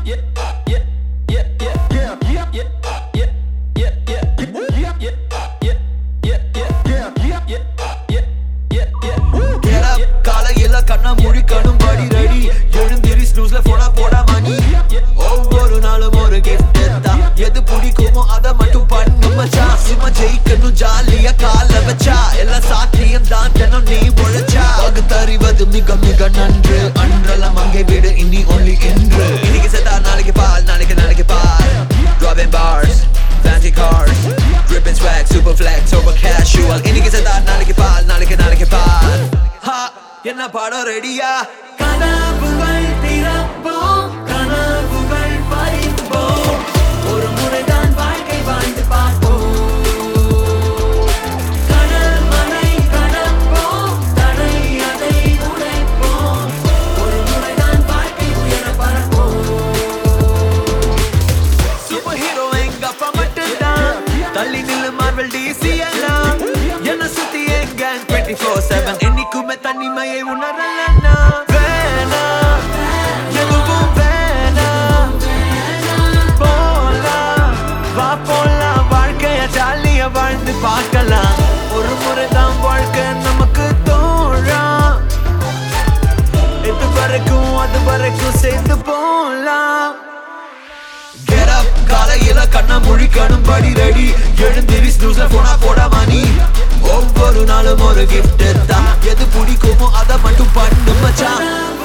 Get up, காலையில கண்ண முழிக்கணும் படி ரெடி எழுந்திரி ஸ்னூஸ்ல போனா போடா மணி ஒவ்வொரு நாளும் ஒரு gift தான் எது பிடிக்குமோ அத மட்டும் பண்ணு மச்சான் சும்மா ஜெயிக்கணும் ஜாலியா கால வச்சா எல்லாம் சாத்தியம் தான் தினம் நீ உழைச்சா பகுத்தறிவது மிக மிக நன்று அன்றெல்லாம் அங்கே விடு இனி ஒன்லி என்று இன்னைக்கு செத்தா நாளைக்கு பால் நாளைக்கு நாளைக்கு பால் Dropping bars fancy cars dripping swag super flex over casual இன்னைக்கு செத்தா நாளைக்கு பால் நாளைக்கு நாளைக்கு பால் ஹா என்ன படம் ரெடியா கனவுகள் திறப்போம் கனவுகள் பறிப்போம் ஒரு முறைதான் வாழ்க்கை வாழ்ந்து பார்ப்போம் கடல் மலை கடப்போம் தடை அதை உடைப்போம் ஒரு முறைதான் வாழ்க்கை உயர பறப்போம் சூப்பர் ஹீரோ எங்க அப்பா மட்டும்தான் தள்ளி நில்லு மார்வல் டிசி எல்லாம் என்ன சுத்தி எங்க 24/7 என்னைக்குமே தனிமையை உணரலன்னா வேணாம் எதுவும் வேணாம் போலாம் வா போலாம் வாழ்க்கைய ஜாலியா வாழ்ந்து பார்க்கலாம் ஒரு முறை தான் வாழ்க்கை நமக்கு தோழா இது வரைக்கும் அது வரைக்கும் சேர்ந்து போலாம் Get up காலையில கண்ண முழிக்கணும் படி ரெடி எழுந்திரி ஸ்னூஸ்ல போனா போடா மணி ஒவ்வொரு நாளும் ஒரு gift தான் எது பிடிக்குமோ அத மட்டும் பண்ணு மச்சான்